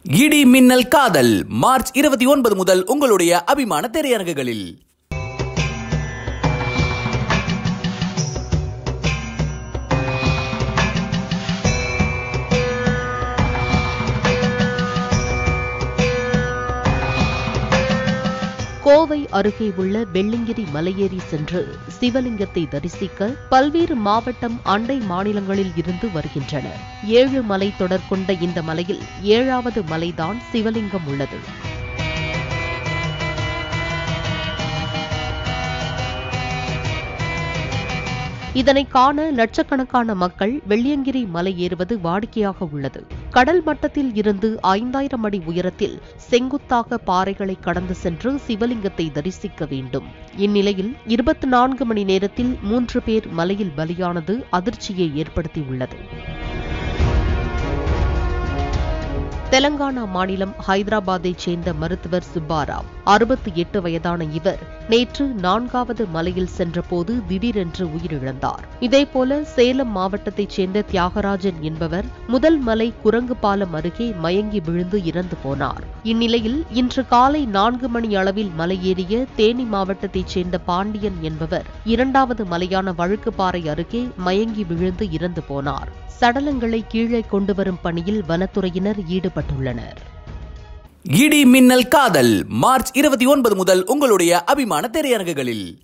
இடி மின்னல் காதல் மார்ச் இருபத்தி ஒன்பது முதல் உங்களுடைய அபிமான திரையரங்குகளில் கோவை அருகே உள்ள வெள்ளிங்கிரி மலையேறி சென்று சிவலிங்கத்தை தரிசிக்க பல்வேறு மாவட்டம் அண்டை மாநிலங்களில் இருந்து வருகின்றனர் ஏழு மலை தொடர் கொண்ட இந்த மலையில் ஏழாவது மலைதான் சிவலிங்கம் உள்ளது இதனை காண லட்சக்கணக்கான மக்கள் வெள்ளியங்கிரி மலை ஏறுவது வாடிக்கையாக உள்ளது கடல் மட்டத்தில் இருந்து ஐந்தாயிரம் அடி உயரத்தில் செங்குத்தாக பாறைகளை கடந்து சென்று சிவலிங்கத்தை தரிசிக்க வேண்டும் இந்நிலையில் இருபத்தி நான்கு மணி நேரத்தில் மூன்று பேர் மலையில் பலியானது அதிர்ச்சியை ஏற்படுத்தியுள்ளது தெலங்கானா மாநிலம் ஹைதராபாத்தைச் சேர்ந்த மருத்துவர் சுப்பாராவ் அறுபத்தி எட்டு வயதான இவர் நேற்று நான்காவது மலையில் சென்றபோது திடீரென்று உயிரிழந்தார் இதேபோல சேலம் மாவட்டத்தைச் சேர்ந்த தியாகராஜன் என்பவர் முதல் மலை குரங்கு பாலம் அருகே மயங்கி விழுந்து இறந்து போனார் இந்நிலையில் இன்று காலை நான்கு மணி அளவில் மலையேறிய தேனி மாவட்டத்தைச் சேர்ந்த பாண்டியன் என்பவர் இரண்டாவது மலையான வழுக்குப்பாறை அருகே மயங்கி விழுந்து இறந்து போனார் சடலங்களை கீழே கொண்டு வரும் பணியில் வனத்துறையினர் ஈடுபட்டுள்ளனர் இடி மின்னல் காதல் மார்ச் இருபத்தி ஒன்பது முதல் உங்களுடைய அபிமான திரையரங்குகளில்